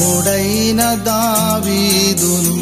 భక్తిపరుడైన దావీదును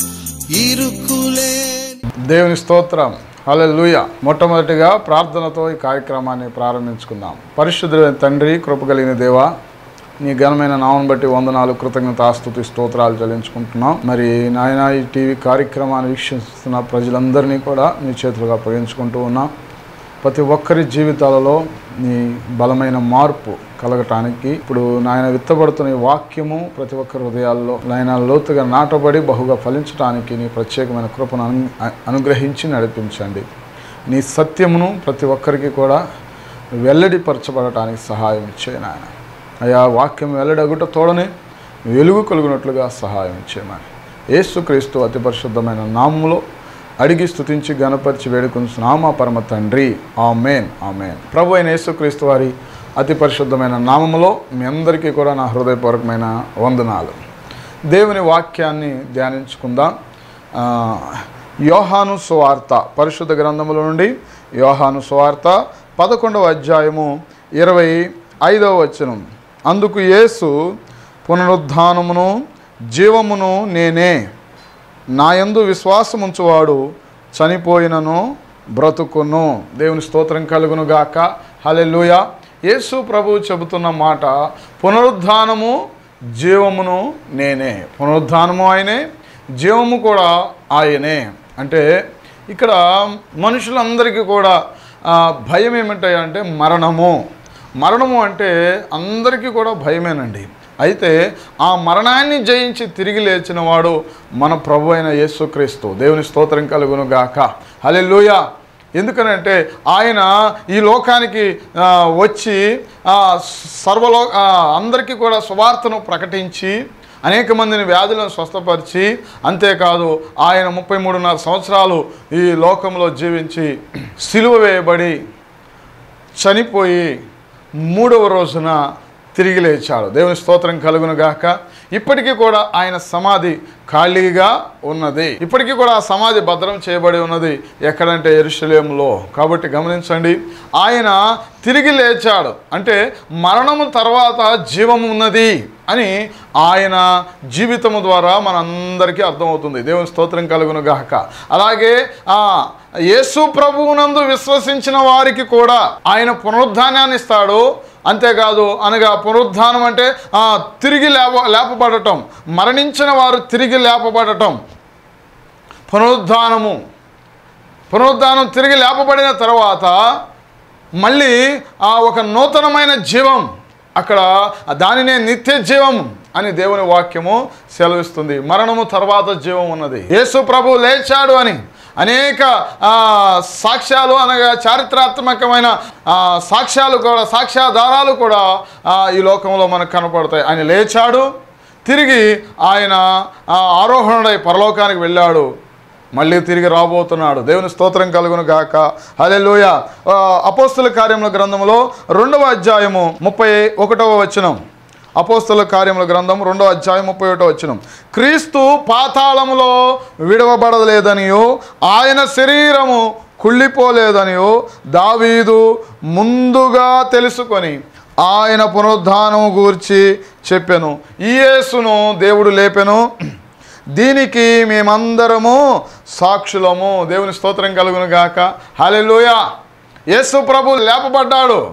ఇరుకులే దేవుని స్తోత్రం హల్లెలూయ మొట్టమొదటిగా ప్రార్థనతో ఈ కార్యక్రమాన్ని ప్రారంభించుకుందాం పరిశుద్ధులైన తండ్రి కృపగలిగిన దేవా నీ ఘనమైన నామం బట్టి వందనాలు కృతజ్ఞత ఆస్తుతి స్తోత్రాలు చెల్లించుకుంటున్నాం మరి నాయన ఈ టీవీ కార్యక్రమాన్ని వీక్షిస్తున్న ప్రజలందరినీ కూడా నీ చేతులుగా అప్పగించుకుంటూ ఉన్నాం ప్రతి ఒక్కరి జీవితాలలో నీ బలమైన మార్పు కలగటానికి ఇప్పుడు నాయన విత్తబడుతున్న ఈ వాక్యము ప్రతి ఒక్కరి హృదయాల్లో నాయన లోతుగా నాటబడి బహుగా ఫలించడానికి నీ ప్రత్యేకమైన కృపను అను అనుగ్రహించి నడిపించండి నీ సత్యమును ప్రతి ఒక్కరికి కూడా వెల్లడిపరచబడటానికి సహాయం ఇచ్చే నాయన అయా వాక్యం వెల్లడగుట తోడని వెలుగు కలుగునట్లుగా సహాయం చేయమని యేసుక్రీస్తు అతి పరిశుద్ధమైన నామములో అడిగి స్తుతించి గణపరిచి వేడుకుంటున్నామా పరమ తండ్రి ఆమెన్ ఆమెన్ ప్రభు అయిన యేసుక్రీస్తు వారి అతి పరిశుద్ధమైన నామములో మీ అందరికీ కూడా నా హృదయపూర్వకమైన వందనాలు దేవుని వాక్యాన్ని ధ్యానించుకుందాం ఆ, యోహాను సువార్త పరిశుద్ధ గ్రంథముల నుండి యోహాను సువార్త పదకొండవ అధ్యాయము ఇరవై ఐదవ వచనం అందుకు యేసు పునరుద్ధానమును జీవమును నేనే నాయందు విశ్వాసముంచువాడు చనిపోయినను బ్రతుకును దేవుని స్తోత్రం కలుగును గాక హలెలుయ యేసు ప్రభు చెబుతున్న మాట పునరుద్ధానము జీవమును నేనే పునరుద్ధానము ఆయనే జీవము కూడా ఆయనే అంటే ఇక్కడ మనుషులందరికీ కూడా ఆ, భయం ఏమిటాయంటే మరణము మరణము అంటే అందరికీ కూడా భయమేనండి అయితే ఆ మరణాన్ని జయించి తిరిగి లేచిన వాడు మన ప్రభు అయిన యేసుక్రీస్తు దేవుని స్తోత్రం కలుగును గాక హల్లెలూయా ఎందుకనంటే ఆయన ఈ లోకానికి ఆ, వచ్చి ఆ, సర్వలో ఆ, అందరికీ కూడా సువార్తను ప్రకటించి అనేక మందిని వ్యాధులను స్వస్థపరిచి అంతేకాదు ఆయన ముప్పై మూడున్నర సంవత్సరాలు ఈ లోకంలో జీవించి సిలువ వేయబడి చనిపోయి మూడవ రోజున తిరిగి లేచాడు దేవుని స్తోత్రం కలుగును గాక ఇప్పటికీ కూడా ఆయన సమాధి ఖాళీగా ఉన్నది ఇప్పటికీ కూడా ఆ సమాధి భద్రం చేయబడి ఉన్నది ఎక్కడంటే ఎరుషలేములో కాబట్టి గమనించండి ఆయన తిరిగి లేచాడు అంటే మరణము తర్వాత జీవము ఉన్నది అని ఆయన జీవితము ద్వారా మనందరికీ అర్థమవుతుంది దేవుని స్తోత్రం కలుగును గాక అలాగే ఆ యేసు ప్రభువునందు విశ్వసించిన వారికి కూడా ఆయన పునరుద్ధానాన్ని ఇస్తాడు అంతేకాదు అనగా పునరుద్ధానం అంటే ఆ, తిరిగి లేప లేపబడటం మరణించిన వారు తిరిగి లేపబడటం పునరుద్ధానము పునరుద్ధానం తిరిగి లేపబడిన తర్వాత మళ్ళీ ఆ ఒక నూతనమైన జీవం అక్కడ దానినే నిత్య జీవం అని దేవుని వాక్యము సెలవిస్తుంది మరణము తర్వాత జీవం ఉన్నది యేసు ప్రభు లేచాడు అని అనేక ఆ, సాక్ష్యాలు అనగా చారిత్రాత్మకమైన ఆ, సాక్ష్యాలు కూడా సాక్ష్యాధారాలు కూడా ఆ, ఈ లోకంలో మనకు కనపడతాయి ఆయన లేచాడు తిరిగి ఆయన ఆ, ఆరోహణుడై పరలోకానికి వెళ్ళాడు మళ్ళీ తిరిగి రాబోతున్నాడు దేవుని స్తోత్రం కలుగును గాక హల్లెలూయ ఆ, అపోస్తుల కార్యముల గ్రంథములో రెండవ అధ్యాయము ముప్పై ఒకటవ వచనం అపోస్తుల కార్యముల గ్రంథం రెండవ అధ్యాయం ముప్పై ఒకటవ వచనం క్రీస్తు పాతాళములో విడవబడలేదనియో ఆయన శరీరము కుళ్ళిపోలేదనియో దావీదు ముందుగా తెలుసుకొని ఆయన పునరుద్ధానము గూర్చి చెప్పెను ఈ యేసును దేవుడు లేపెను దీనికి మేమందరము సాక్షులము దేవుని స్తోత్రం కలుగును గాక హల్లెలూయ యేసు ప్రభు లేపబడ్డాడు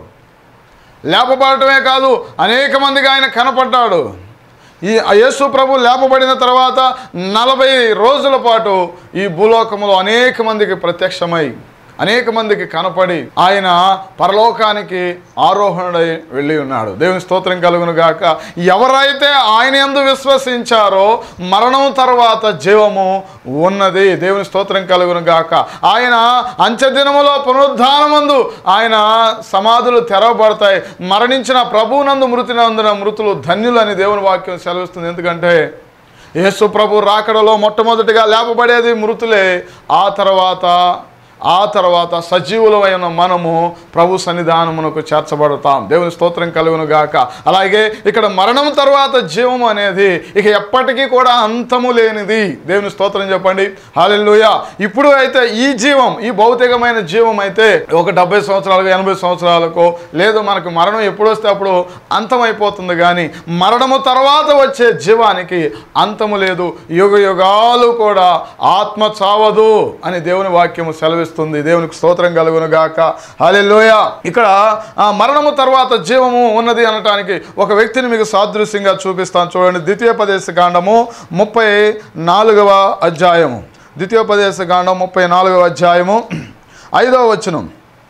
లేపబడటమే కాదు అనేక మందికి ఆయన కనపడ్డాడు ఈ యేసు ప్రభు లేపబడిన తర్వాత నలభై రోజుల పాటు ఈ భూలోకములో అనేక మందికి ప్రత్యక్షమై అనేక మందికి కనపడి ఆయన పరలోకానికి ఆరోహణుడై వెళ్ళి ఉన్నాడు దేవుని స్తోత్రం కలుగును గాక ఎవరైతే ఆయన యందు విశ్వసించారో మరణం తర్వాత జీవము ఉన్నది దేవుని స్తోత్రం కలుగును గాక ఆయన అంత్యదినములో పునరుద్ధానమందు ఆయన సమాధులు తెరవబడతాయి మరణించిన ప్రభువునందు మృతినందున మృతులు ధన్యులని దేవుని వాక్యం సెలవిస్తుంది ఎందుకంటే యేసు ప్రభు రాకడలో మొట్టమొదటిగా లేపబడేది మృతులే ఆ తర్వాత ఆ తర్వాత సజీవులమైన మనము ప్రభు సన్నిధానమునకు చేర్చబడతాం దేవుని స్తోత్రం కలుగును గాక అలాగే ఇక్కడ మరణం తర్వాత జీవం అనేది ఇక ఎప్పటికీ కూడా అంతము లేనిది దేవుని స్తోత్రం చెప్పండి హాలెల్లుయ ఇప్పుడు అయితే ఈ జీవం ఈ భౌతికమైన జీవం అయితే ఒక డెబ్బై సంవత్సరాలకు ఎనభై సంవత్సరాలకు లేదు మనకు మరణం ఎప్పుడు వస్తే అప్పుడు అంతమైపోతుంది కానీ మరణము తర్వాత వచ్చే జీవానికి అంతము లేదు యుగ యుగాలు కూడా ఆత్మ చావదు అని దేవుని వాక్యము సెలవిస్తుంది దేవునికి స్తోత్రం కలుగును గాక హాలెల్లుయ ఇక్కడ ఆ మరణము తర్వాత జీవము ఉన్నది అనటానికి ఒక వ్యక్తిని మీకు సాదృశ్యంగా చూపిస్తాను చూడండి ద్వితీయోపదేశ కాండము ముప్పై నాలుగవ అధ్యాయము ద్వితీయోపదేశ కాండం ముప్పై నాలుగవ అధ్యాయము ఐదవ వచనం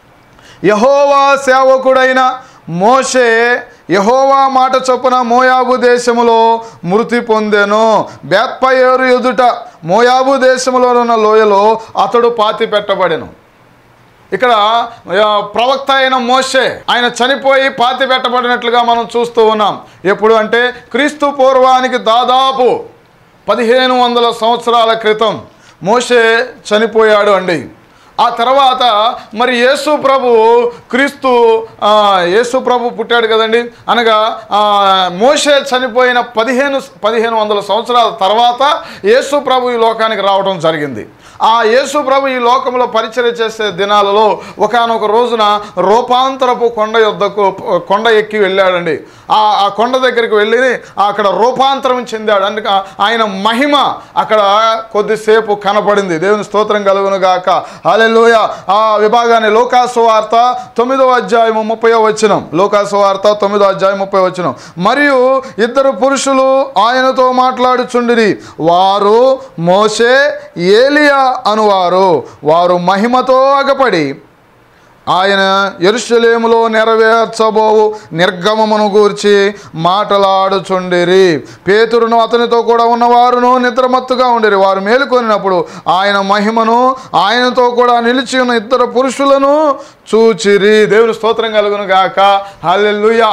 యహోవా సేవకుడైన మోషే యహోవా మాట చొప్పున మోయాబు దేశములో మృతి పొందెను బేత్పయేరు ఎదుట మోయాబు దేశములో ఉన్న లోయలో అతడు పాతి పెట్టబడెను ఇక్కడ ఆ, ప్రవక్త అయిన మోషే ఆయన చనిపోయి పాతి పెట్టబడినట్లుగా మనం చూస్తూ ఉన్నాం ఎప్పుడు అంటే క్రీస్తు పూర్వానికి దాదాపు పదిహేను వందల సంవత్సరాల క్రితం మోషే చనిపోయాడు అండి ఆ తర్వాత మరి యేసు ప్రభు క్రీస్తు ఆ, యేసు ప్రభు పుట్టాడు కదండి అనగా ఆ, మోషే చనిపోయిన పదిహేను పదిహేను వందల సంవత్సరాల తర్వాత యేసు ప్రభు ఈ లోకానికి రావడం జరిగింది ఆ యేసు ప్రభు ఈ లోకంలో పరిచయం చేసే దినాలలో ఒకానొక రోజున రూపాంతరపు కొండ యొద్దకు కొండ ఎక్కి వెళ్ళాడండి ఆ ఆ కొండ దగ్గరికి వెళ్ళి అక్కడ రూపాంతరం చెందాడు అందుక ఆయన మహిమ అక్కడ కొద్దిసేపు కనపడింది దేవుని స్తోత్రం కలుగును గాక హాలెలూయ ఆ విభాగాన్ని లోకాసు వార్త తొమ్మిదో అధ్యాయము ముప్పై వచనం లోకాసు వార్త తొమ్మిదో అధ్యాయం ముప్పై వచనం మరియు ఇద్దరు పురుషులు ఆయనతో మాట్లాడుచుండిరి వారు మోషే ఏలియా అనువారు వారు మహిమతో అగపడి ఆయన ఎరుషలేములో నెరవేర్చబోవు నిర్గమమును గూర్చి మాటలాడుచుండిరి పేతురును అతనితో కూడా ఉన్నవారును నిద్రమత్తుగా ఉండిరి వారు మేలుకొనినప్పుడు ఆయన మహిమను ఆయనతో కూడా నిలిచి ఉన్న ఇద్దరు పురుషులను చూచిరి దేవుని స్తోత్రం కలుగును గాక హల్లెలూయా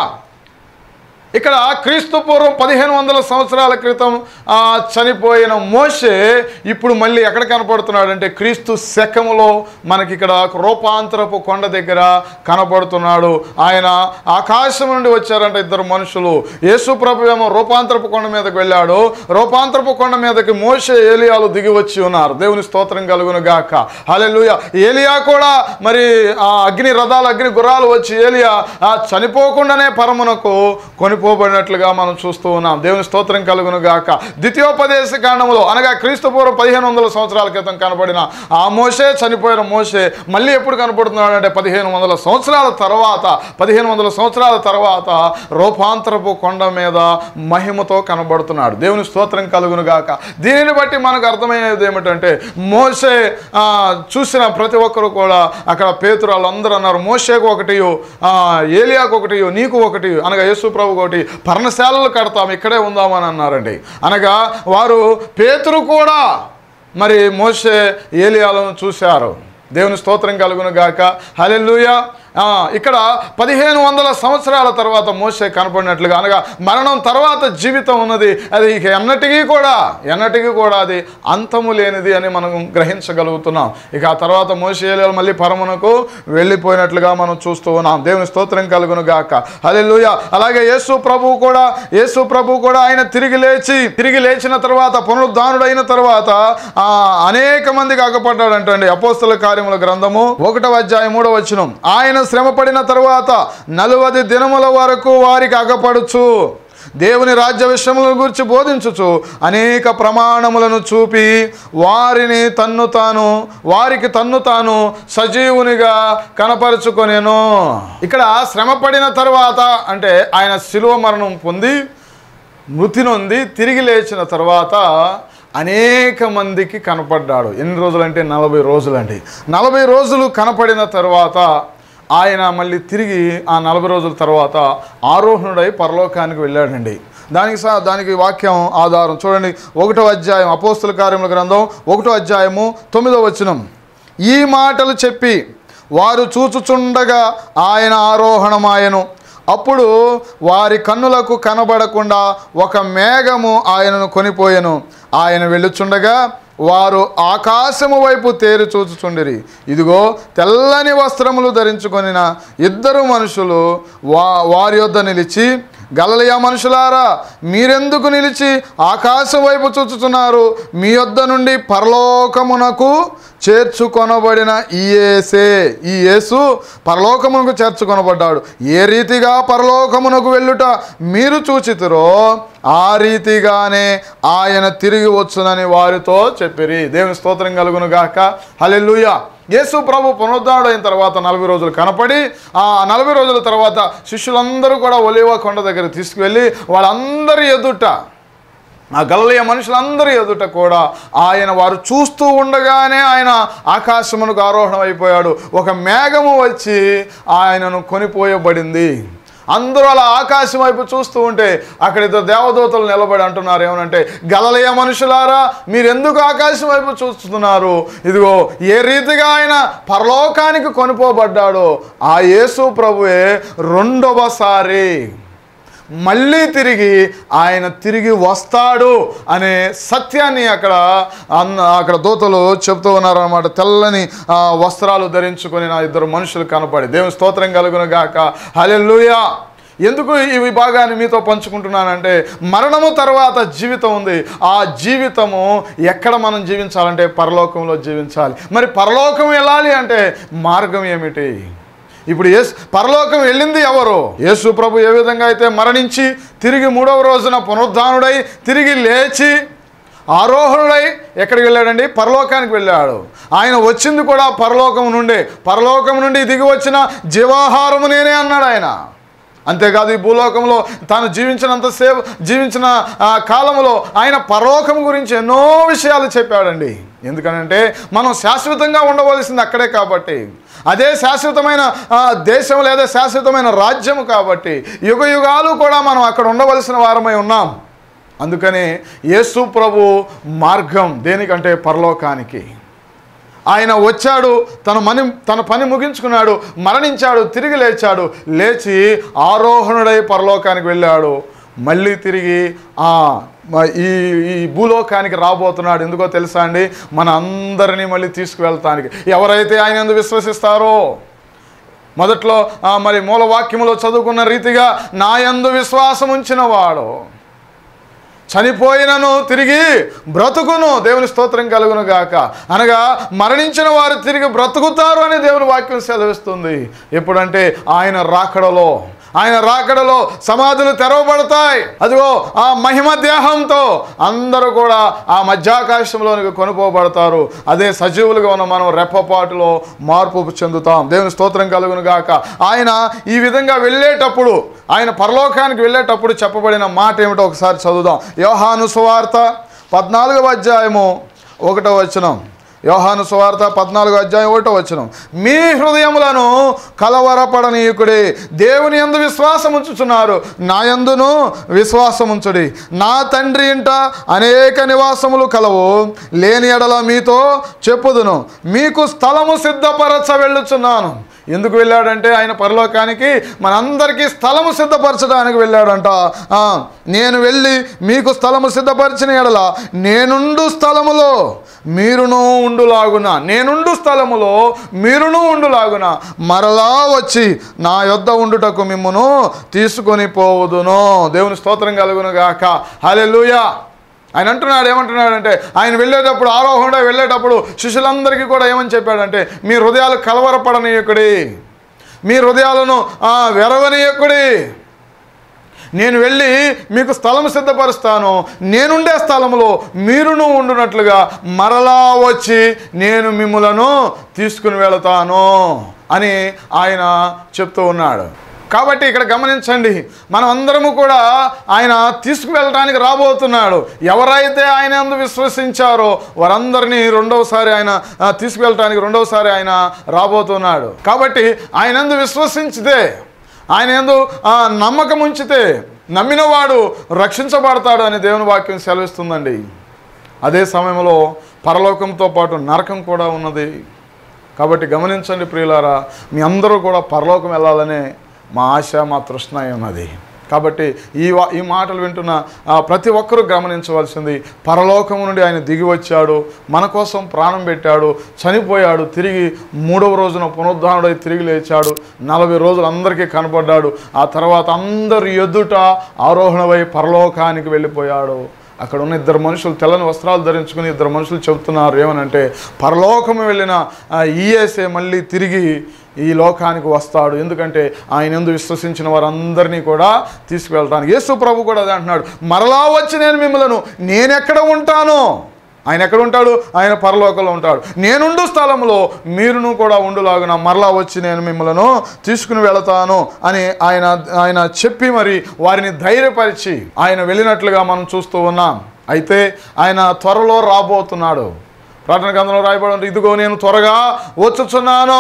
ఇక్కడ క్రీస్తు పూర్వం పదిహేను వందల సంవత్సరాల క్రితం ఆ, చనిపోయిన మోషే ఇప్పుడు మళ్ళీ ఎక్కడ కనపడుతున్నాడు అంటే క్రీస్తు శకములో మనకి ఇక్కడ రూపాంతరపు కొండ దగ్గర కనపడుతున్నాడు ఆయన ఆకాశం నుండి వచ్చారంట ఇద్దరు మనుషులు యేసు ప్రభు ఏమో రూపాంతరపు కొండ మీదకి వెళ్ళాడు రూపాంతరపు కొండ మీదకి మోషే ఏలియాలు దిగి వచ్చి ఉన్నారు దేవుని స్తోత్రం కలుగును గాక హల్లెలూయా ఏలియా కూడా మరి ఆ అగ్ని రథాలు అగ్ని గుర్రాలు వచ్చి ఏలియా ఆ చనిపోకుండానే పరమునకు కొనిపోబడినట్లుగా మనం చూస్తూ ఉన్నాం దేవుని స్తోత్రం కలుగును గాక ద్వితీయోపదేశ కాండములో అనగా క్రీస్తు పూర్వం పదిహేను వందల సంవత్సరాల క్రితం కనబడిన ఆ మోసే చనిపోయిన మోసే మళ్ళీ ఎప్పుడు కనపడుతున్నాడు అంటే పదిహేను వందల సంవత్సరాల తర్వాత పదిహేను వందల సంవత్సరాల తర్వాత రూపాంతరపు కొండ మీద మహిమతో కనబడుతున్నాడు దేవుని స్తోత్రం కలుగును గాక దీనిని బట్టి మనకు అర్థమయ్యేది ఏమిటంటే మోసే ఆ, చూసిన ప్రతి ఒక్కరు కూడా అక్కడ పేతురు వాళ్ళందరూ అన్నారు మోసేకు ఒకటి ఏలియాకు ఒకటి నీకు ఒకటి అనగా యేసు ప్రభు ఒకటి పర్ణశాలలు కడతాం ఇక్కడే ఉందామని అన్నారండి అనగా వారు పేతురు కూడా మరి మోసే ఏలియాలను చూశారు దేవుని స్తోత్రం కలుగును గాక హల్లెలూయా ఆ, ఇక్కడ పదిహేను వందల సంవత్సరాల తర్వాత మోసే కనపడినట్లుగా అనగా మరణం తర్వాత జీవితం ఉన్నది అది ఇక ఎన్నటికీ కూడా ఎన్నటికీ కూడా అది అంతము లేనిది అని మనం గ్రహించగలుగుతున్నాం ఇక ఆ తర్వాత మోసే మళ్ళీ పరమునకు వెళ్ళిపోయినట్లుగా మనం చూస్తూ ఉన్నాం దేవుని స్తోత్రం కలుగును గాక హల్లెలూయా అలాగే యేసు ప్రభు కూడా యేసు ప్రభు కూడా ఆయన తిరిగి లేచి తిరిగి లేచిన తర్వాత పునరుద్ధానుడైన తర్వాత ఆ అనేక మందికి అగపడ్డాడంటండి అపోస్తల కార్యముల గ్రంథము ఒకటవ అధ్యాయం మూడవ వచనం ఆయన శ్రమపడిన తర్వాత నలువది దినముల వరకు వారికి అగపడుచు దేవుని రాజ్య విషయముల గురించి బోధించుచు అనేక ప్రమాణములను చూపి వారిని తన్ను తాను వారికి తన్ను తాను సజీవునిగా కనపరుచుకొనేను ఇక్కడ శ్రమపడిన తర్వాత అంటే ఆయన శిలువ మరణం పొంది మృతి నొంది తిరిగి లేచిన తర్వాత అనేక మందికి కనపడ్డాడు ఎన్ని రోజులంటే నలభై రోజులండి నలభై రోజులు కనపడిన తర్వాత ఆయన మళ్ళీ తిరిగి ఆ నలభై రోజుల తర్వాత ఆరోహణుడై పరలోకానికి వెళ్ళాడండి దానికి సా దానికి వాక్యం ఆధారం చూడండి ఒకటో అధ్యాయం అపోస్తుల కార్యముల గ్రంథం ఒకటో అధ్యాయము తొమ్మిదో వచనం ఈ మాటలు చెప్పి వారు చూచుచుండగా ఆయన ఆరోహణమాయను అప్పుడు వారి కన్నులకు కనబడకుండా ఒక మేఘము ఆయనను కొనిపోయెను ఆయన వెళ్ళుచుండగా వారు ఆకాశము వైపు తేరి చూచుచుండిరి ఇదిగో తెల్లని వస్త్రములు ధరించుకొనిన ఇద్దరు మనుషులు వా వారి యొద్ద నిలిచి గలలియ మనుషులారా మీరెందుకు నిలిచి ఆకాశం వైపు చూచుచున్నారు మీ యొద్ద నుండి పరలోకమునకు చేర్చుకొనబడిన ఈ యేసే ఈ యేసు పరలోకమునకు చేర్చుకొనబడ్డాడు ఏ రీతిగా పరలోకమునకు వెళ్ళుట మీరు చూచితురో ఆ రీతిగానే ఆయన తిరిగి వచ్చునని వారితో చెప్పిరి దేవుని స్తోత్రం కలుగును గాక హల్లెలూయా యేసు ప్రభు పునరుద్ధారుడైన తర్వాత నలభై రోజులు కనపడి ఆ నలభై రోజుల తర్వాత శిష్యులందరూ కూడా ఒలివ కొండ దగ్గర తీసుకువెళ్ళి వాళ్ళందరి ఎదుట ఆ గల్లయ మనుషులందరి ఎదుట కూడా ఆయన వారు చూస్తూ ఉండగానే ఆయన ఆకాశమునకు ఆరోహణం అయిపోయాడు ఒక మేఘము వచ్చి ఆయనను కొనిపోయబడింది అందరూ అలా ఆకాశం వైపు చూస్తూ ఉంటే అక్కడ ఇద్దరు దేవదూతలు నిలబడి అంటున్నారు ఏమనంటే గలలయ మనుషులారా మీరు ఎందుకు ఆకాశం వైపు చూస్తున్నారు ఇదిగో ఏ రీతిగా ఆయన పరలోకానికి కొనిపోబడ్డాడో ఆ యేసు ప్రభువే రెండవసారి మళ్ళీ తిరిగి ఆయన తిరిగి వస్తాడు అనే సత్యాన్ని అక్కడ అన్న అక్కడ దూతలు చెప్తూ ఉన్నారన్నమాట తెల్లని ఆ, వస్త్రాలు ధరించుకొని నా ఇద్దరు మనుషులు కనపడి దేవుని స్తోత్రం కలుగును గాక హల్లెలూయా ఎందుకు ఈ విభాగాన్ని మీతో పంచుకుంటున్నానంటే మరణము తర్వాత జీవితం ఉంది ఆ జీవితము ఎక్కడ మనం జీవించాలంటే పరలోకంలో జీవించాలి మరి పరలోకం వెళ్ళాలి అంటే మార్గం ఏమిటి ఇప్పుడు యేసు పరలోకం వెళ్ళింది ఎవరు యేసు ప్రభు ఏ విధంగా అయితే మరణించి తిరిగి మూడవ రోజున పునరుద్ధానుడై తిరిగి లేచి ఆరోహణుడై ఎక్కడికి వెళ్ళాడండి పరలోకానికి వెళ్ళాడు ఆయన వచ్చింది కూడా పరలోకం నుండే పరలోకం నుండి దిగి వచ్చిన జీవాహారము నేనే అన్నాడు ఆయన అంతేకాదు ఈ భూలోకంలో తాను జీవించినంతసేపు జీవించిన ఆ, కాలంలో ఆయన పరలోకం గురించి ఎన్నో విషయాలు చెప్పాడండి ఎందుకనంటే మనం శాశ్వతంగా ఉండవలసింది అక్కడే కాబట్టి అదే శాశ్వతమైన ఆ, దేశం లేదా శాశ్వతమైన రాజ్యము కాబట్టి యుగ యుగాలు కూడా మనం అక్కడ ఉండవలసిన వారమై ఉన్నాం అందుకని యేసు ప్రభు మార్గం దేనికంటే పరలోకానికి ఆయన వచ్చాడు తన మని తన పని ముగించుకున్నాడు మరణించాడు తిరిగి లేచాడు లేచి ఆరోహణుడై పరలోకానికి వెళ్ళాడు మళ్ళీ తిరిగి ఆ మ- ఈ ఈ భూలోకానికి రాబోతున్నాడు ఎందుకో తెలుసా అండి మన అందరినీ మళ్ళీ తీసుకువెళ్తానికి ఎవరైతే ఆయన ఎందు విశ్వసిస్తారో మొదట్లో ఆ, మరి మూలవాక్యములో చదువుకున్న రీతిగా నా యందు విశ్వాసం ఉంచిన వాడు చనిపోయినను తిరిగి బ్రతుకును దేవుని స్తోత్రం కలుగును గాక అనగా మరణించిన వారు తిరిగి బ్రతుకుతారు అని దేవుని వాక్యం సెలవిస్తుంది ఎప్పుడంటే ఆయన రాకడలో ఆయన రాకడలో సమాధులు తెరవబడతాయి అదిగో ఆ మహిమ దేహంతో అందరూ కూడా ఆ మధ్యాకాశంలోనికి కొనుకోబడతారు అదే సజీవులుగా ఉన్న మనం రెప్పపాటులో మార్పు చెందుతాం దేవుని స్తోత్రం కలుగును గాక ఆయన ఈ విధంగా వెళ్ళేటప్పుడు ఆయన పరలోకానికి వెళ్ళేటప్పుడు చెప్పబడిన మాట ఏమిటో ఒకసారి చదువుదాం యోహాను సువార్త పద్నాలుగవ అధ్యాయము ఒకటో వచనం యోహాను సువార్త పద్నాలుగో అధ్యాయం ఒకటో వచనం మీ హృదయములను కలవరపడనీయుకుడి దేవుని యందు విశ్వాసం ఉంచుచున్నారు నా యందును విశ్వాసం ఉంచుడి నా తండ్రి ఇంట అనేక నివాసములు కలవు లేని ఎడల మీతో చెప్పుదును మీకు స్థలము సిద్ధపరచ వెళ్ళుచున్నాను ఎందుకు వెళ్ళాడంటే ఆయన పరలోకానికి మనందరికీ స్థలము సిద్ధపరచడానికి వెళ్ళాడంట ఆ, నేను వెళ్ళి మీకు స్థలము సిద్ధపరిచిన ఎడల నేనుండు స్థలములో మీరును ఉండులాగున నేనుండు స్థలములో మీరును ఉండులాగున మరలా వచ్చి నా యొద్ద ఉండుటకు మిమ్మును తీసుకొని పోవుదును దేవుని స్తోత్రం కలుగును గాక హల్లెలూయా ఆయన అంటున్నాడు ఏమంటున్నాడంటే ఆయన వెళ్ళేటప్పుడు ఆరోహణ వెళ్ళేటప్పుడు శిష్యులందరికీ కూడా ఏమని చెప్పాడంటే మీ హృదయాలు కలవరపడనీయకుడి మీ హృదయాలను ఆ, వెరవనీయకుడి నేను వెళ్ళి మీకు స్థలం సిద్ధపరుస్తాను నేనుండే స్థలంలో మీరును ఉండునట్లుగా మరలా వచ్చి నేను మిమ్ములను తీసుకుని వెళతాను అని ఆయన చెప్తూ ఉన్నాడు కాబట్టి ఇక్కడ గమనించండి మనం అందరము కూడా ఆయన తీసుకువెళ్ళడానికి రాబోతున్నాడు ఎవరైతే ఆయన అందు విశ్వసించారో వారందరినీ రెండవసారి ఆయన ఆ, తీసుకువెళ్ళటానికి రెండవసారి ఆయన రాబోతున్నాడు కాబట్టి ఆయన అందు విశ్వసించితే ఆయన ఎందు ఆ, నమ్మకం ఉంచితే నమ్మినవాడు రక్షించబడతాడు అని దేవుని వాక్యం సెలవిస్తుందండి అదే సమయంలో పరలోకంతో పాటు నరకం కూడా ఉన్నది కాబట్టి గమనించండి ప్రియులారా మీ అందరూ కూడా పరలోకం వెళ్ళాలనే మా ఆశ మా తృష్ణ అయి ఉన్నది కాబట్టి ఈ వా ఈ మాటలు వింటున్న ఆ, ప్రతి ఒక్కరూ గమనించవలసింది పరలోకము నుండి ఆయన దిగి వచ్చాడు మన కోసం ప్రాణం పెట్టాడు చనిపోయాడు తిరిగి మూడవ రోజున పునరుద్ధానుడై తిరిగి లేచాడు నలభై రోజులు అందరికీ కనపడ్డాడు ఆ తర్వాత అందరి ఎదుట ఆరోహణమై పరలోకానికి వెళ్ళిపోయాడు అక్కడ ఉన్న ఇద్దరు మనుషులు తెల్లని వస్త్రాలు ధరించుకుని ఇద్దరు మనుషులు చెబుతున్నారు ఏమనంటే పరలోకము వెళ్ళిన ఆ ఈయేసే మళ్ళీ తిరిగి ఈ లోకానికి వస్తాడు ఎందుకంటే ఆయన ఎందు విశ్వసించిన వారందరినీ కూడా తీసుకువెళ్ళటానికి యేసు ప్రభు కూడా అదే అంటున్నాడు మరలా వచ్చి నేను మిమ్మలను నేనెక్కడ ఉంటాను ఆయన ఎక్కడ ఉంటాడు ఆయన పరలోకంలో ఉంటాడు నేనుండు స్థలంలో మీరును కూడా ఉండులాగున మరలా వచ్చి నేను మిమ్మలను తీసుకుని వెళతాను అని ఆయన ఆయన చెప్పి మరి వారిని ధైర్యపరిచి ఆయన వెళ్ళినట్లుగా మనం చూస్తూ ఉన్నాం అయితే ఆయన త్వరలో రాబోతున్నాడు ప్రార్థన గ్రంథంలో రాయబడి ఉంది, ఇదిగో నేను త్వరగా వచ్చుచున్నాను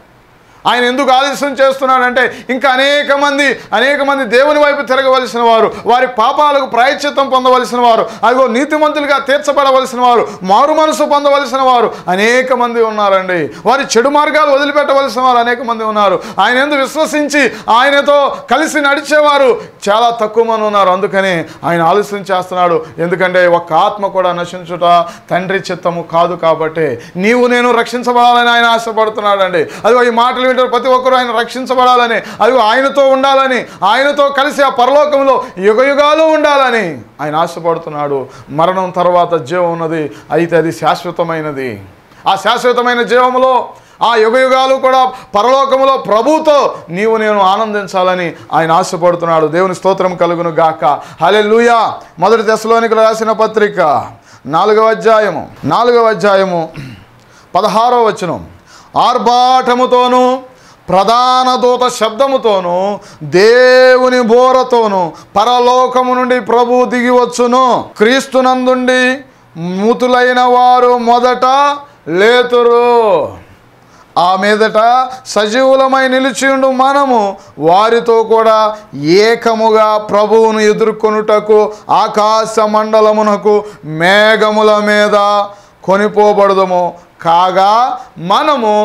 ఆయన ఎందుకు ఆలస్యం చేస్తున్నాడంటే ఇంకా అనేక మంది అనేక మంది దేవుని వైపు తిరగవలసిన వారు వారి పాపాలకు ప్రాయశ్చిత్తం పొందవలసిన వారు అదిగో నీతిమంతులుగా తీర్చబడవలసిన వారు మారు మనసు పొందవలసిన వారు అనేక మంది ఉన్నారండి వారి చెడు మార్గాలు వదిలిపెట్టవలసిన వారు అనేక మంది ఉన్నారు ఆయన ఎందుకు విశ్వసించి ఆయనతో కలిసి నడిచేవారు చాలా తక్కువ మంది ఉన్నారు అందుకని ఆయన ఆలస్యం చేస్తున్నాడు ఎందుకంటే ఒక్క ఆత్మ కూడా నశించుట తండ్రి చిత్తము కాదు కాబట్టి నీవు నేను రక్షించబడాలని ఆయన ఆశపడుతున్నాడండి అదిగో ఈ మాటలు వింటారు ప్రతి ఒక్కరూ ఆయన రక్షించబడాలని అదిగో ఆయనతో ఉండాలని ఆయనతో కలిసి ఆ పరలోకంలో యుగ యుగాలు ఉండాలని ఆయన ఆశపడుతున్నాడు మరణం తర్వాత జీవం ఉన్నది అయితే అది శాశ్వతమైనది ఆ శాశ్వతమైన జీవములో ఆ యుగ యుగాలు కూడా పరలోకములో ప్రభుతో నీవు నేను ఆనందించాలని ఆయన ఆశపడుతున్నాడు దేవుని స్తోత్రం కలుగును గాక హలే లూయా మొదటి దశలోనికి రాసిన పత్రిక నాలుగవ అధ్యాయము నాలుగవ అధ్యాయము పదహారో వచనం ఆర్భాటముతోనూ ప్రధాన దూత శబ్దముతోనూ దేవుని బోరతోనూ పరలోకము నుండి ప్రభు దిగి వచ్చును క్రీస్తునందుండి మృతులైన వారు మొదట లేతురు ఆ మీదట సజీవులమై నిలిచియుండు మనము వారితో కూడా ఏకముగా ప్రభువును ఎదుర్కొనుటకు ఆకాశ మండలమునకు మేఘముల మీద కొనిపోబడదము కాగా మనము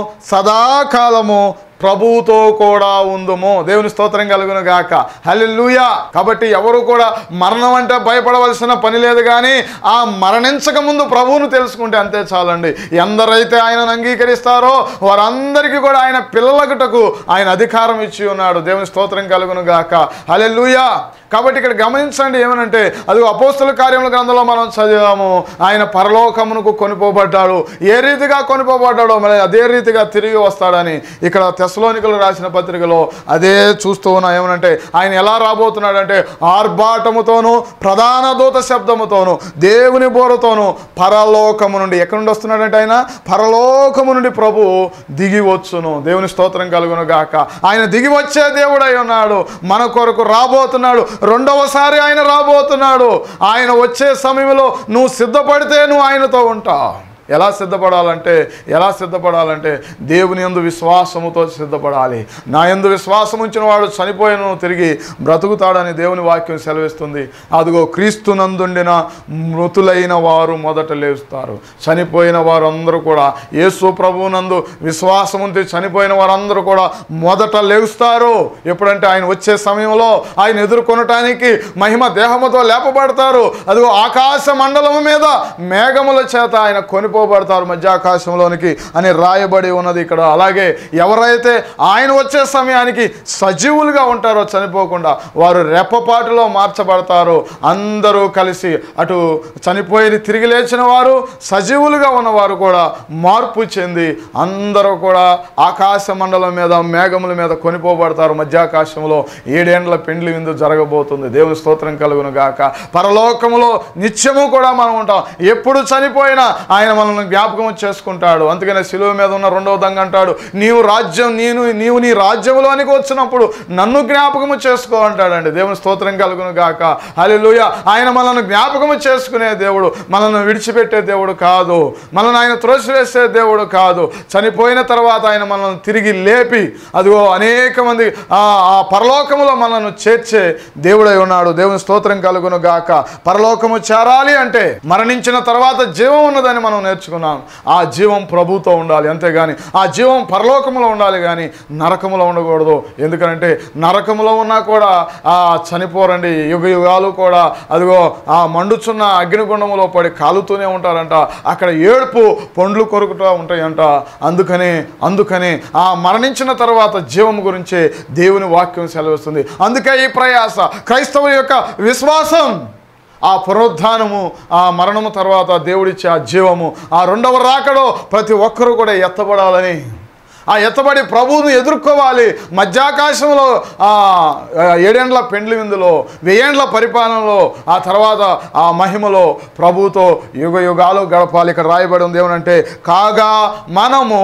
సదాకాలము ప్రభువుతో కూడా ఉందము దేవుని స్తోత్రం కలుగును గాక హల్లెలూయా కాబట్టి ఎవరు కూడా మరణం అంటే భయపడవలసిన పని లేదు కానీ ఆ మరణించక ముందు ప్రభువును తెలుసుకుంటే అంతే చాలండి ఎందరైతే ఆయనను అంగీకరిస్తారో వారందరికీ కూడా ఆయన పిల్లలకుటకు ఆయన అధికారం ఇచ్చి ఉన్నాడు దేవుని స్తోత్రం కలుగును గాక హల్లెలూయా కాబట్టి ఇక్కడ గమనించండి ఏమనంటే అది అపోస్తుల కార్యముల గ్రంథంలో మనం చదివాము ఆయన పరలోకమునకు కొనిపోబడ్డాడు ఏ రీతిగా కొనిపోబడ్డాడో మరి అదే రీతిగా తిరిగి వస్తాడని ఇక్కడ తెసలోనికలు రాసిన పత్రికలో అదే చూస్తూ ఉన్నాం ఏమనంటే ఆయన ఎలా రాబోతున్నాడంటే ఆర్భాటముతోనూ ప్రధాన దూత శబ్దముతోనూ దేవుని బోరతోనూ పరలోకము నుండి ఎక్కడి నుండి వస్తున్నాడంటే ఆయన పరలోకము నుండి ప్రభు దిగి వచ్చును దేవుని స్తోత్రం కలుగును గాక ఆయన దిగి వచ్చే దేవుడై ఉన్నాడు మన కొరకు రాబోతున్నాడు రెండవసారి ఆయన రాబోతున్నాడు ఆయన వచ్చే సమయంలో నువ్వు సిద్ధపడితే నువ్వు ఆయనతో ఉంటావు ఎలా సిద్ధపడాలంటే ఎలా సిద్ధపడాలంటే దేవుని యందు విశ్వాసముతో సిద్ధపడాలి నా యందు విశ్వాసం ఉంచిన వాడు చనిపోయిన తిరిగి బ్రతుకుతాడని దేవుని వాక్యం సెలవిస్తుంది అదిగో క్రీస్తునందుండిన మృతులైన వారు మొదట లేస్తారు చనిపోయిన వారందరూ కూడా యేసు ప్రభువునందు విశ్వాసం ఉంటే చనిపోయిన వారందరూ కూడా మొదట లేస్తారు ఎప్పుడంటే ఆయన వచ్చే సమయంలో ఆయన ఎదుర్కొనటానికి మహిమ దేహముతో లేపబడతారు అదిగో ఆకాశ మండలము మీద మేఘముల చేత ఆయన కొనిపోబడతారు మధ్యాకాశంలోనికి అని రాయబడి ఉన్నది ఇక్కడ అలాగే ఎవరైతే ఆయన వచ్చే సమయానికి సజీవులుగా ఉంటారో చనిపోకుండా వారు రెప్పపాటులో మార్చబడతారు అందరూ కలిసి అటు చనిపోయి తిరిగి లేచిన వారు సజీవులుగా ఉన్నవారు కూడా మార్పు చెంది అందరూ కూడా ఆకాశ మండలం మీద మేఘముల మీద కొనిపోబడతారు మధ్యాకాశంలో ఏడేండ్ల పెండ్లి విందు జరగబోతుంది దేవుని స్తోత్రం కలుగును గాక పరలోకములో నిత్యము కూడా మనం ఉంటాం ఎప్పుడు చనిపోయినా ఆయన మనల్ని జ్ఞాపకం చేసుకుంటాడు అందుకనే శిలువ మీద ఉన్న రెండవ దంగ అంటాడు నీవు రాజ్యం నేను నీవు నీ రాజ్యంలోనికి వచ్చినప్పుడు నన్ను జ్ఞాపకము చేసుకో అంటాడండి దేవుని స్తోత్రం కలుగును గాక హల్లెలూయా ఆయన మనల్ని జ్ఞాపకము చేసుకునే దేవుడు మనల్ని విడిచిపెట్టే దేవుడు కాదు మనల్ని ఆయన త్రోసివేసే దేవుడు కాదు చనిపోయిన తర్వాత ఆయన మనల్ని తిరిగి లేపి అదిగో అనేక మంది ఆ ఆ పరలోకములో మనల్ని చేర్చే దేవుడై ఉన్నాడు దేవుని స్తోత్రం కలుగును గాక పరలోకము చేరాలి అంటే మరణించిన తర్వాత జీవం ఉన్నదని మనం నేర్చు నేర్చుకున్నాం ఆ జీవం ప్రభుతో ఉండాలి అంతేగాని ఆ జీవం పరలోకములో ఉండాలి కానీ నరకములో ఉండకూడదు ఎందుకంటే నరకములో ఉన్నా కూడా ఆ చనిపోరండి యుగ యుగాలు కూడా అదిగో ఆ మండుచున్న అగ్నిగుండములో పడి కాలుతూనే ఉంటారంట అక్కడ ఏడుపు పండ్లు కొరుకుతూ ఉంటాయంట అందుకని అందుకని ఆ మరణించిన తర్వాత జీవం గురించి దేవుని వాక్యం సెలవిస్తుంది అందుకే ఈ ప్రయాస క్రైస్తవ యొక్క విశ్వాసం ఆ పునరుద్ధానము ఆ మరణము తర్వాత దేవుడిచ్చే ఆ జీవము ఆ రెండవ రాకడో ప్రతి ఒక్కరూ కూడా ఎత్తబడాలని ఆ ఎత్తబడి ప్రభువును ఎదుర్కోవాలి మధ్యాకాశంలో ఆ ఆ ఏడేండ్ల పెండ్లి విందులో వెయ్యేండ్ల పరిపాలనలో ఆ తర్వాత ఆ మహిమలో ప్రభువుతో యుగ యుగాలు గడపాలి ఇక్కడ రాయబడి ఉంది ఏమనంటే కాగా మనము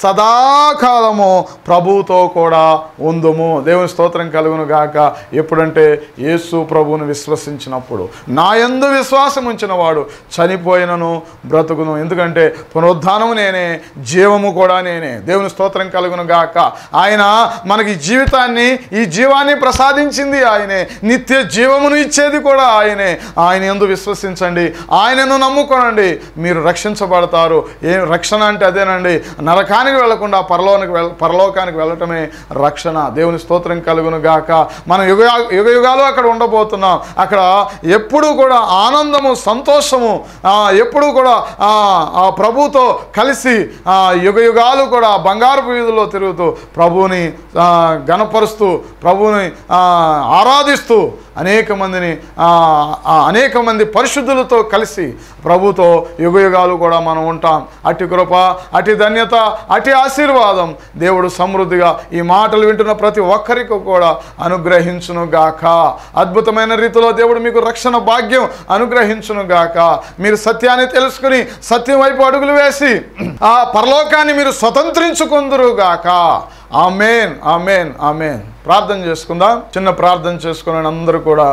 సదాకాలము ప్రభువుతో కూడా ఉందుము దేవుని స్తోత్రం కలుగును గాక ఎప్పుడంటే యేసు ప్రభువును విశ్వసించినప్పుడు నా యందు విశ్వాసం ఉంచిన వాడు చనిపోయినను బ్రతుకును ఎందుకంటే పునరుద్ధానము నేనే జీవము కూడా నేనే దేవుని స్తోత్రం కలుగును గాక ఆయన మనకి ఈ జీవితాన్ని ఈ జీవాన్ని ప్రసాదించింది ఆయనే నిత్య జీవమును ఇచ్చేది కూడా ఆయనే ఆయన ఎందు విశ్వసించండి ఆయనను నమ్ముకోనండి మీరు రక్షించబడతారు ఏం రక్షణ అంటే అదేనండి నరకానికి వెళ్లకుండా పరలోనికి వెళ్ పరలోకానికి వెళ్ళటమే రక్షణ దేవుని స్తోత్రం కలుగును గాక మనం యుగ యుగ యుగాలు అక్కడ ఉండబోతున్నాం అక్కడ ఎప్పుడూ కూడా ఆనందము సంతోషము ఆ, ఎప్పుడూ కూడా ఆ, ఆ ప్రభుతో కలిసి ఆ, యుగ యుగాలు కూడా బంగారపు వీధుల్లో తిరుగుతూ ప్రభువుని ఆ, గణపరుస్తూ ప్రభువుని ఆ, ఆరాధిస్తూ అనేక మందిని ఆ, ఆ, అనేక మంది పరిశుద్ధులతో కలిసి ప్రభుతో యుగ యుగాలు కూడా మనం ఉంటాం అటి కృప అటి ధన్యత అటి ఆశీర్వాదం దేవుడు సమృద్ధిగా ఈ మాటలు వింటున్న ప్రతి ఒక్కరికి కూడా అనుగ్రహించును గాక అద్భుతమైన రీతిలో దేవుడు మీకు రక్షణ భాగ్యం అనుగ్రహించును గాక మీరు సత్యాన్ని తెలుసుకుని సత్యం వైపు అడుగులు వేసి ఆ పరలోకాన్ని మీరు స్వతంత్రించుకుందురు గాక ఆమెన్ ఆమెన్ ఆమెన్ ప్రార్థన చేసుకుందాం చిన్న ప్రార్థన చేసుకుని అందరూ కూడా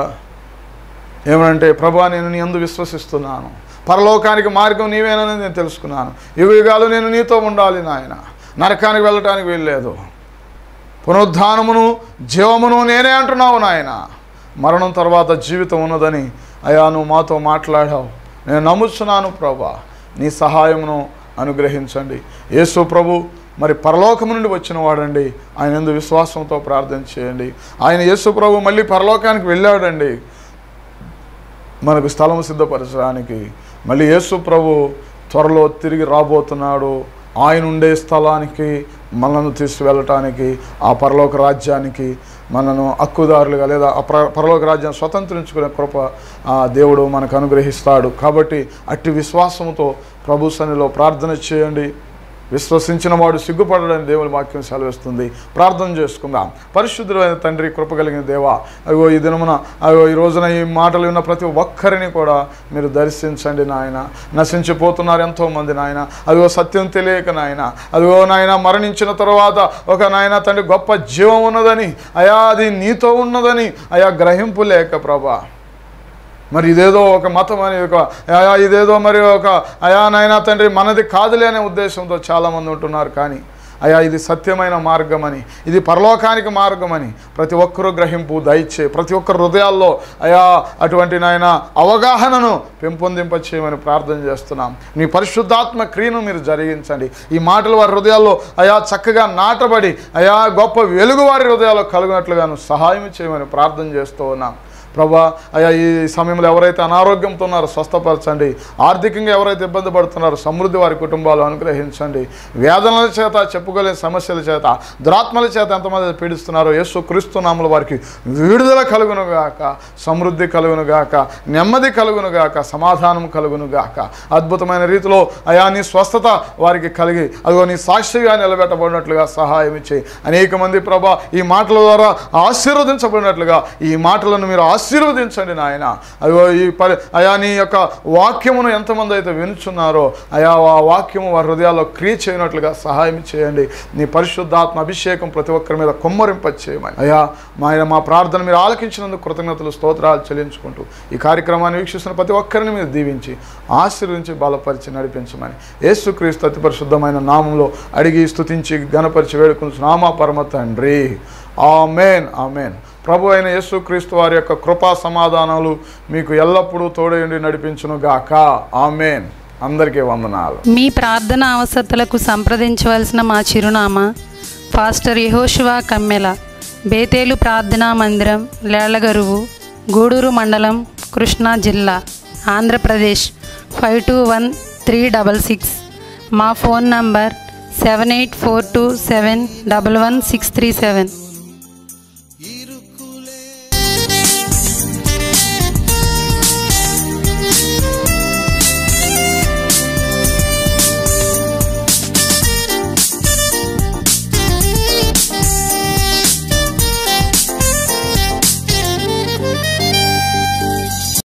ఏమనంటే ప్రభా నేను నీ అందు విశ్వసిస్తున్నాను పరలోకానికి మార్గం నీవేనని నేను తెలుసుకున్నాను యుగ యుగాలు నేను నీతో ఉండాలి నాయన నరకానికి వెళ్ళటానికి వీల్లేదు పునరుద్ధానమును జీవమును నేనే అంటున్నావు నాయన మరణం తర్వాత జీవితం ఉన్నదని అయా నువ్వు మాతో మాట్లాడావు నేను నమ్ముచున్నాను ప్రభా నీ సహాయమును అనుగ్రహించండి యేసు ప్రభు మరి పరలోకము నుండి వచ్చిన వాడండి ఆయన ఎందు విశ్వాసంతో ప్రార్థన చేయండి ఆయన యేసు ప్రభు మళ్ళీ పరలోకానికి వెళ్ళాడండి మనకు స్థలం సిద్ధపరచడానికి మళ్ళీ యేసు ప్రభు త్వరలో తిరిగి రాబోతున్నాడు ఆయన ఉండే స్థలానికి మనను తీసుకువెళ్ళటానికి ఆ పరలోక రాజ్యానికి మనను హక్కుదారులుగా లేదా ఆ ప్ర పరలోక రాజ్యాన్ని స్వతంత్రించుకునే కృప ఆ దేవుడు మనకు అనుగ్రహిస్తాడు కాబట్టి అట్టి విశ్వాసంతో ప్రభు సన్నిలో ప్రార్థన చేయండి విశ్వసించిన వాడు సిగ్గుపడడానికి దేవుని వాక్యం సెలవిస్తుంది ప్రార్థన చేసుకుందాం పరిశుద్ధులైన తండ్రి కృప కలిగిన దేవా అగో ఈ దినమున అగో ఈ రోజున ఈ మాటలు విన్న ప్రతి ఒక్కరిని కూడా మీరు దర్శించండి నాయన నశించిపోతున్నారు ఎంతోమంది నాయన అదిగో సత్యం తెలియక నాయన అదిగో నాయన మరణించిన తర్వాత ఒక నాయన తండ్రి గొప్ప జీవం ఉన్నదని అయా అది నీతో ఉన్నదని అయా గ్రహింపు లేక ప్రభా మరి ఇదేదో ఒక మతం అని ఒక అయా ఇదేదో మరి ఒక అయా నాయనా తండ్రి మనది కాదులే అనే ఉద్దేశంతో చాలామంది ఉంటున్నారు కానీ అయా ఇది సత్యమైన మార్గమని ఇది పరలోకానికి మార్గమని ప్రతి ఒక్కరూ గ్రహింపు దయచే ప్రతి ఒక్కరు హృదయాల్లో అయా అటువంటి నాయన అవగాహనను పెంపొందింప చేయమని ప్రార్థన చేస్తున్నాం నీ పరిశుద్ధాత్మ క్రియను మీరు జరిగించండి ఈ మాటలు వారి హృదయాల్లో అయా చక్కగా నాటబడి అయా గొప్ప వెలుగు వారి హృదయాల్లో కలుగునట్లుగాను సహాయం చేయమని ప్రార్థన చేస్తూ ఉన్నాం ప్రభా అయ్యా ఈ సమయంలో ఎవరైతే అనారోగ్యంతో ఉన్నారో స్వస్థపరచండి ఆర్థికంగా ఎవరైతే ఇబ్బంది పడుతున్నారో సమృద్ధి వారి కుటుంబాలు అనుగ్రహించండి వేదనల చేత చెప్పుకోలేని సమస్యల చేత దురాత్మల చేత ఎంతమంది పీడిస్తున్నారో యేసు క్రీస్తు నామలు వారికి విడుదల కలుగును గాక సమృద్ధి కలుగును గాక నెమ్మది కలుగును గాక సమాధానం కలుగును గాక అద్భుతమైన రీతిలో అయా నీ స్వస్థత వారికి కలిగి అదిగో నీ సాక్షిగా నిలబెట్టబడినట్లుగా సహాయం ఇచ్చి అనేక మంది ప్రభా ఈ మాటల ద్వారా ఆశీర్వదించబడినట్లుగా ఈ మాటలను మీరు ఆశీర్వదించండి నాయన అదిగో ఈ పరి అయా నీ యొక్క వాక్యమును ఎంతమంది అయితే వినుచున్నారో అయా ఆ వాక్యము వారి హృదయాల్లో క్రియ చేయనట్లుగా సహాయం చేయండి నీ పరిశుద్ధాత్మ అభిషేకం ప్రతి ఒక్కరి మీద కొమ్మరింప చేయమని అయా మా ఆయన మా ప్రార్థన మీరు ఆలకించినందుకు కృతజ్ఞతలు స్తోత్రాలు చెల్లించుకుంటూ ఈ కార్యక్రమాన్ని వీక్షిస్తున్న ప్రతి ఒక్కరిని మీరు దీవించి ఆశీర్వించి బలపరిచి నడిపించమని యేసుక్రీస్తు అతి పరిశుద్ధమైన నామంలో అడిగి స్తుతించి గణపరిచి వేడుకుని నామా పరమ తండ్రి ఆమెన్ ఆమెన్ ప్రభు అయిన యేసుక్రీస్తు వారి యొక్క కృపా సమాధానాలు మీకు ఎల్లప్పుడూ తోడయుండి నడిపించును గాక ఆమెన్ అందరికీ వందనాలు మీ ప్రార్థన అవసరతలకు సంప్రదించవలసిన మా చిరునామా పాస్టర్ యహోశివా కమ్మెల బేతేలు ప్రార్థనా మందిరం లేళ్లగరువు గూడూరు మండలం కృష్ణా జిల్లా Andhra Pradesh five two one three double six మా phone number seven eight four two seven double one six three seven